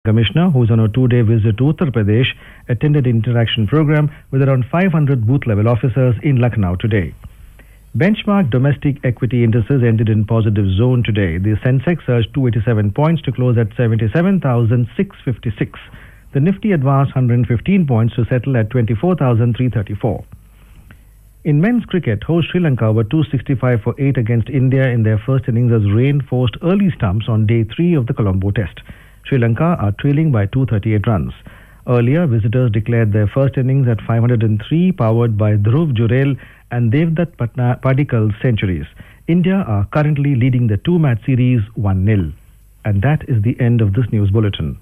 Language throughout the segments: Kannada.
Commissioner, who is on a two-day visit to Uttar Pradesh, attended the interaction program with around 500 booth-level officers in Lucknow today. Benchmark domestic equity indices ended in positive zone today. The Sensex surged 287 points to close at 77,656. The Nifty advanced 115 points to settle at 24,334. In men's cricket, host Sri Lanka were 265 for 8 against India in their first innings as rain forced early stumps on day 3 of the Colombo Test. Sri Lanka are trailing by 238 runs. Earlier, visitors declared their first innings at 503, powered by Dhruv Jurel and Devdutt Patna- Padikal's centuries. India are currently leading the two-match series 1-0. And that is the end of this news bulletin.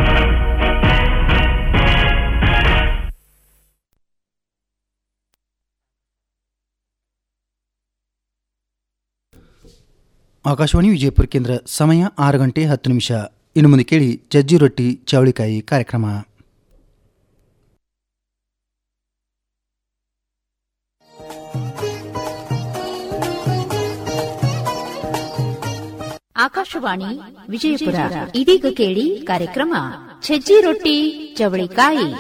Akashvani Vijayapura ಕೇಂದ್ರ ಸಮಯ ಆರು ಗಂಟೆ ಹತ್ತು ನಿಮಿಷ ಇನ್ನು ಮುಂದೆ ಕೇಳಿ ಜಜ್ಜಿ ರೊಟ್ಟಿ ಚವಳಿಕಾಯಿ ಕಾರ್ಯಕ್ರಮ ಆಕಾಶವಾಣಿ ವಿಜಯಪುರ ಇದೀಗ ಕೇಳಿ ಕಾರ್ಯಕ್ರಮ ಛಜ್ಜಿ ರೊಟ್ಟಿ ಚವಳಿಕಾಯಿ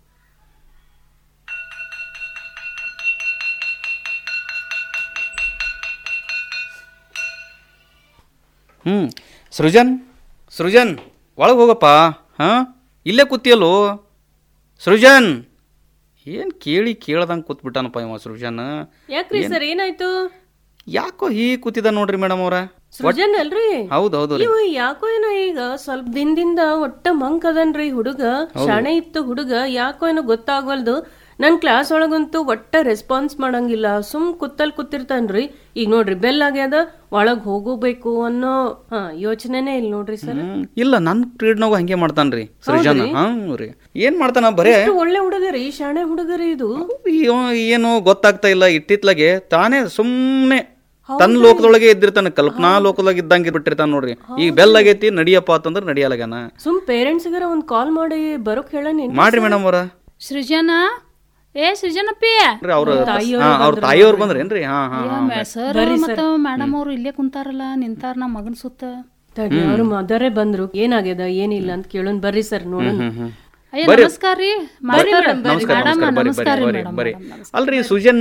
ಹ್ಞೂ ಸೃಜನ್ ಸೃಜನ್ ಒಳಗೆ ಹೋಗಪ್ಪ ಹಾಂ ಇಲ್ಲೇ ಕೂತಿಯಲ್ಲೋ ಸೃಜನ್ ಏನು ಕೇಳಿ ಕೇಳ್ದಂಗೆ ಕೂತ್ಬಿಟ್ಟಾನಪ್ಪ ಇವ ಸೃಜನ್ ಯಾಕ್ರಿ ಸರ್ ಏನಾಯ್ತು ಯಾಕೋ ಹೀ ಕೂತಿದ ನೋಡ್ರಿ ಮೇಡಮ್ ಅವ್ರ ಸೃಜನ್ ಅಲ್ರಿ ಹೌದು ಹೌದು ರೀ ಇವ ಯಾಕೋ ಏನೋ ಈಗ ಸ್ವಲ್ಪ ದಿನದಿಂದ ಒಟ್ಟ ಮಂಕ್ ಅದನ್ರಿ ಹುಡುಗ ಶಾಣೆ ಇತ್ತು ಹುಡುಗ ಯಾಕೋ ಏನೋ ಗೊತ್ತಾಗವಲ್ದು ನನ್ ಕ್ಲಾಸ್ ಒಳಗಂತೂ ಒಟ್ಟ ರೆಸ್ಪಾನ್ಸ್ ಮಾಡಂಗಿಲ್ಲ ಸುಮ್ ಕುತ್ತಲ್ ಕೂತಿರ್ತಾನ್ರಿ ಈಗ ನೋಡ್ರಿ ಬೆಲ್ ಆಗ್ಯದ ಒಳಗ್ ಹೋಗಬೇಕು ಅನ್ನೋ ಹಾ ಯೋಚನೆನೇ ಇಲ್ಲ ನೋಡ್ರಿ ಸರ್ ಹ್ಮ್. ಇಲ್ಲ ನನ್ನ ಪೀರಿಯಡ್ನಾಗೂ ಹಂಗೆ ಮಾಡ್ತಾನ್ರಿ ಸೃಜನ್ ಹಾಂ ರೀ ಏನು ಮಾಡ್ತಾನ ಬರೇ ಒಳ್ಳೆ ಹುಡುಗರಿ ಶಾಣೆ ಹುಡುಗರಿ ಇದು ಇವ ಏನು ಗೊತ್ತಾಗ್ತಾ ಇಲ್ಲ ಇಟ್ಟಿತ್ಲಾಗೆ ತಾನೇ ಸುಮ್ಮನೆ ತನ್ನ ಲೋಕದೊಳಗೆ ಇದ್ದಿರ್ತಾನೆ ಕಲ್ಪನಾ ಲೋಕದೊಳಗೆ ಇದ್ದಂಗೆ ಬಿಟ್ಟಿರ್ತಾನೆ ನೋಡ್ರಿ ಈಗ ಬೆಲ್ ಆಗೈತಿ ನಡಿಯಪ್ಪ ಅಂತಂದ್ರೆ ನಡಿಯಲಾಗನ ಸುಮ್ ಪೇರೆಂಟ್ಸ್ಗಾರ ಒಂದ್ ಕಾಲ್ ಮಾಡಿ ಬರೋಕ್ ಹೇಳನೇನ್ ಮಾಡ್ರಿ ಮೇಡಮ್ ಅವ್ರ ಸೃಜನ ಏ ಸೃಜನಪ್ಪಿ ಅವ್ರ ಅವ್ರ ತಾಯಿಯವ್ರು ಬಂದ್ರೇನ್ರಿ ಹಾ ಹಾ ಹಾ ಸರ್ ಮತ್ತ ಮೇಡಮ್ ಅವ್ರು ಇಲ್ಲೇ ಕುಂತಾರಲ್ಲ ನಿಂತಾರ ನಮ್ಮ ಮಗನ್ ಸುತ್ತ ತಡಿ ಅವ್ರ ಮದರೇ ಬಂದ್ರು ಏನಾಗ್ಯದ ಏನಿಲ್ಲ ಅಂತ ಕೇಳೋನ್ ಬರ್ರಿ ಸರ್ ನೋಡೋಣ ಅಯ್ಯ ನಮಸ್ಕಾರ ರೀ ಮಾಸ್ತರ್ ನಮಸ್ಕಾರ ಮೇಡಮ್ ನಮಸ್ಕಾರ ಬರ್ರಿ ನಮಸ್ಕಾರ ಬರ್ರಿ ಮೇಡಮ್ ಬರ್ರಿ ಅಲ್ರಿ ಸೃಜನ್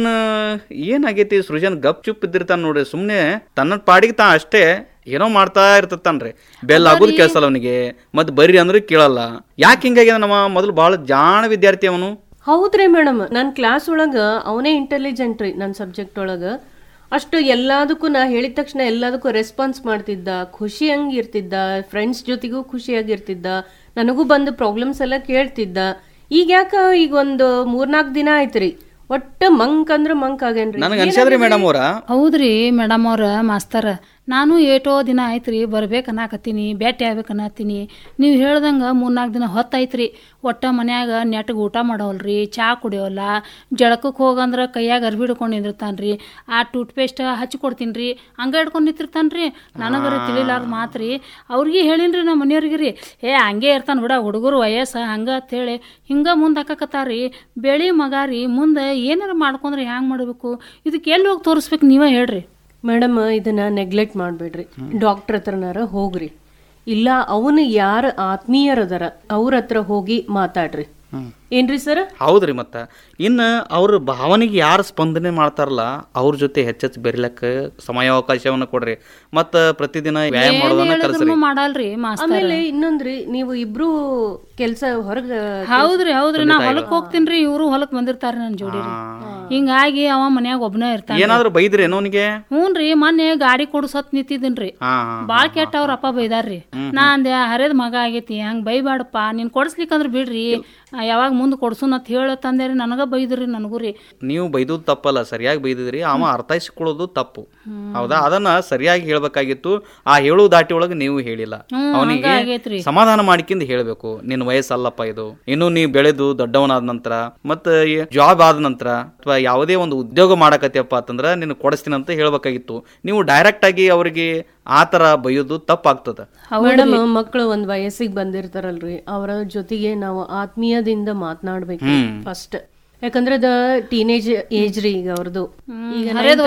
ಏನಾಗೈತಿ ಸೃಜನ್ ಗಪ್ ಚುಪ್ ಇದ್ದಿರ್ತಾನ ನೋಡ್ರಿ ಸುಮ್ನೆ ತನ್ನ ಪಾಡಿಗೆ ತಾ ಅಷ್ಟೇ ಏನೋ ಮಾಡ್ತಾ ಇರ್ತಾನ್ರಿ ಬೆಲ್ ಆಗೋದು ಕೇಳಿಸಲ್ಲ ಅವನಿಗೆ ಮತ್ ಬರ್ರಿ ಅಂದ್ರೆ ಕೇಳಲ್ಲ ಯಾಕೆ ಹಿಂಗಾಗ್ಯದ ನಮ್ಮ ಮೊದಲು ಬಹಳ ಜಾಣ ವಿದ್ಯಾರ್ಥಿ ಅವನು ಹೌದ್ರಿ ಮೇಡಮ್ ನನ್ ಕ್ಲಾಸ್ ಒಳಗ ಅವನೇ ಇಂಟೆಲಿಜೆಂಟ್ ರೀ ನನ್ನ ಸಬ್ಜೆಕ್ಟ್ ಒಳಗ ಅಷ್ಟು ಎಲ್ಲದಕ್ಕೂ ನಾ ಹೇಳಿದ ತಕ್ಷಣ ಎಲ್ಲದಕ್ಕೂ ರೆಸ್ಪಾನ್ಸ್ ಮಾಡ್ತಿದ್ದ ಖುಷಿಯಂಗ್ ಇರ್ತಿದ್ದ ಫ್ರೆಂಡ್ಸ್ ಜೊತೆಗೂ ಖುಷಿಯಾಗಿರ್ತಿದ್ದ ನನಗೂ ಬಂದು ಪ್ರಾಬ್ಲಮ್ಸ್ ಎಲ್ಲ ಕೇಳ್ತಿದ್ದ ಈಗ ಯಾಕ ಈಗ ಒಂದು ಮೂರ್ನಾಲ್ಕು ದಿನ ಆಯ್ತ್ರಿ ಒಟ್ಟ ಮಂಕ್ ಅಂದ್ರ ಮಂಕ್ ಆಗೇನ್ರಿ ನನಗೆ ಅನ್ಸದ್ರಿ ಮೇಡಮ್ ಅವ್ರ ಹೌದ್ರಿ ಮೇಡಮ್ ಅವ್ರ ಮಾಸ್ತರ್ ನಾನು ಏಟೋ ದಿನ ಆಯ್ತ್ರಿ ಬರ್ಬೇಕು ಅನ್ನಕತ್ತೀನಿ ಭೇಟಿ ಆಗ್ಬೇಕು ಅನ್ನತ್ತೀನಿ ನೀವು ಹೇಳ್ದಂಗೆ ಮೂರ್ನಾಲ್ಕು ದಿನ ಹೊತ್ತಾಯ್ತ್ರಿ ಒಟ್ಟ ಮನ್ಯಾಗ ನೆಟ್ಗೆ ಊಟ ಮಾಡವಲ್ರಿ ಚಾ ಕುಡಿಯೋಲ್ಲ ಜಳಕಕ್ಕೆ ಹೋಗಂದ್ರೆ ಕೈಯಾಗ ಅರ್ಬಿ ಹಿಡ್ಕೊಂಡು ನಿಂದಿರ್ತಾನ್ರಿ ಆ ಟೂತ್ ಪೇಸ್ಟ್ ಹಚ್ಚಿ ಕೊಡ್ತೀನಿ ರೀ ಹಂಗೆ ಹಿಡ್ಕೊಂಡು ನಿಂತಿರ್ತಾನ್ರಿ ನನಗರ ತಿಳಿಲಾರ್ದ ಮಾತ್ರಿ ಅವ್ರಿಗೆ ಹೇಳಿನ್ರಿ ನಮ್ಮ ಮನೆಯವ್ರಿಗೆ ರೀ ಏ ಹಂಗೆ ಇರ್ತಾನೆ ಬಿಡ ಹುಡುಗರು ವಯಸ್ಸು ಹಂಗೆ ಅಂತೇಳಿ ಹಿಂಗೆ ಮುಂದೆ ಹಾಕಕತ್ತಾರ್ರಿ ಬೆಳಿ ಮಗ ರೀ ಮುಂದೆ ಏನಾರ ಮಾಡ್ಕೊಂಡ್ರೆ ಹ್ಯಾಂಗೆ ಮಾಡಬೇಕು ಇದಕ್ಕೆ ಎಲ್ಲಿ ಹೋಗಿ ತೋರಿಸ್ಬೇಕು ನೀವೇ ಹೇಳ್ರಿ ಮೇಡಮ್ ಇದನ್ನ ನೆಗ್ಲೆಕ್ಟ್ ಮಾಡ್ಬೇಡ್ರಿ ಡಾಕ್ಟರ್ ಹತ್ರನಾರ ಹೋಗ್ರಿ ಇಲ್ಲ ಅವನು ಯಾರ ಆತ್ಮೀಯರದಾರ ಅವ್ರ ಹತ್ರ ಹೋಗಿ ಮಾತಾಡ್ರಿ ಏನ್ರಿ ಸರ್ ಹೌದ್ರಿ ಮತ್ತ ಇನ್ನ ಅವ್ರ ಭಾವನೆಗೆ ಯಾರು ಸ್ಪಂದನೆ ಮಾಡ್ತಾರಲ್ಲ ಅವ್ರ ಜೊತೆ ಹೆಚ್ಚೆಚ್ಚು ಬೆರಿಲಕ್ಕ ಸಮಯಾವಕಾಶವನ್ನ ಕೊಡ್ರಿ ಮತ್ತ ಪ್ರತಿದಿನ ವ್ಯಾಯಾಮ ಮಾಡೋದನ್ನ ಕಲಿಸ್ರಿ ಹೇಳಿದ್ರು ಮಾಡಲ್ರಿ ಮಾಸ್ತರ್ ಆಮೇಲೆ ಇನ್ನೊಂದ್ರಿ ನೀವು ಇಬ್ರು ಕೆಲ್ಸ ಹೊರಗ ಹೌದ್ರಿ ಹೌದ್ರಿ ನಾ ಹೊಲಕ್ ಹೋಗ್ತೀನ್ರಿ ಇವ್ರು ಹೊಲಕ್ ಬಂದಿರ್ತಾರ ನನ್ ಜೋಡಿ ರೀ ಹಿಂಗಾಗಿ ಅವ ಮನ್ಯಾಗ ಒಬ್ನ ಇರ್ತಾನ ಏನಾದ್ರು ಬೈದ್ರಿ ಅವನಿಗೆ ಹ್ಞೂನ್ರಿ ಮೊನ್ನೆ ಗಾಡಿ ಕೊಡ್ಸತ್ ನಿಂತಿದ್ದೀನ್ರಿ ಹಾ ಹಾ ಬಾಳ್ ಕೆಟ್ಟ ಅವ್ರ ಅಪ್ಪ ಬೈದಾರ್ರಿ ನಾ ಅಂದೆ ಹರಿದ ಮಗ ಆಗೈತಿ ಹಂಗ್ ಬೈಬೇಡಪ್ಪ ನೀನ್ ಕೊಡ್ಸ್ಲಿಕ್ಕಂದ್ರ ಬಿಡ್ರಿ ಆ, ಯಾವಾಗ ಮುಂದ್ ಕೊಡ್ಸುನ್ ಅಂತ ಹೇಳತ್ತಂದೇರಿ ನನಗ ಬೈದ್ರಿ ನನಗೂ ರೀ ನೀವು ಬೈದದ್ದು ತಪ್ಪಲ್ಲ ಸರಿಯಾಗಿ ಬೈದಿದ್ರಿ ಅವ ಅರ್ಥೈಸಿಕೊಳ್ಳೋದು ತಪ್ಪು ಹೌದಾ ಅದನ್ನ ಸರಿಯಾಗಿ ಹೇಳ್ಬೇಕಾಗಿತ್ತು ಆ ಹೇಳು ದಾಟಿ ಒಳಗೆ ನೀವು ಹೇಳಿಲ್ಲ ಅವನಿಗೆ ಆಗೈತ್ರಿ. ಸಮಾಧಾನ ಮಾಡಿಕಿಂದ ಹೇಳ್ಬೇಕು ನಿನ್ನ ವಯಸ್ಸಲ್ಲಪ್ಪ ಇದು ಇನ್ನು ನೀ ಬೆಳೆದು ದೊಡ್ಡವನಾದ ನಂತರ ಮತ್ತೆ ಜಾಬ್ ಆದ ನಂತರ ಅಥವಾ ಯಾವುದೇ ಒಂದು ಉದ್ಯೋಗ ಮಾಡಕತ್ಯಪ್ಪ ಅಂತಂದ್ರ ನಿನ್ ಕೊಡಿಸ್ತೀನಿ ಅಂತ ಹೇಳ್ಬೇಕಾಗಿತ್ತು ನೀವು ಡೈರೆಕ್ಟ್ ಆಗಿ ಅವರಿಗೆ ಆ ತರ ಬೈಯೋದು ತಪ್ಪಾಗ್ತದ ಮೇಡಮ್ ಮಕ್ಕಳು ಒಂದ್ ವಯಸ್ಸಿಗೆ ಬಂದಿರ್ತಾರಲ್ರಿ ಅವರ ಜೊತೆಗೆ ನಾವು ಆತ್ಮೀಯದಿಂದ ಮಾತನಾಡ್ಬೇಕು ಫಸ್ಟ್ ಯಾಕಂದ್ರೆ ಅದ ಟೀನೇಜ್ ಏಜ್ ರೀ ಈಗ ಅವ್ರದ್ದು ಈಗ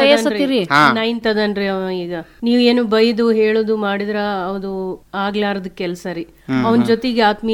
ನೈನ್ತ್ ಅದನ್ರಿ ಅವ ಈಗ ನೀವ್ ಏನು ಬೈದು ಹೇಳುದು ಮಾಡಿದ್ರ ಅದು ಆಗ್ಲಾರ್ದ ಕೆಲ್ಸ ರೀ ಅವನ್ ಜೊತೆಗೆ ಆತ್ಮೀಯ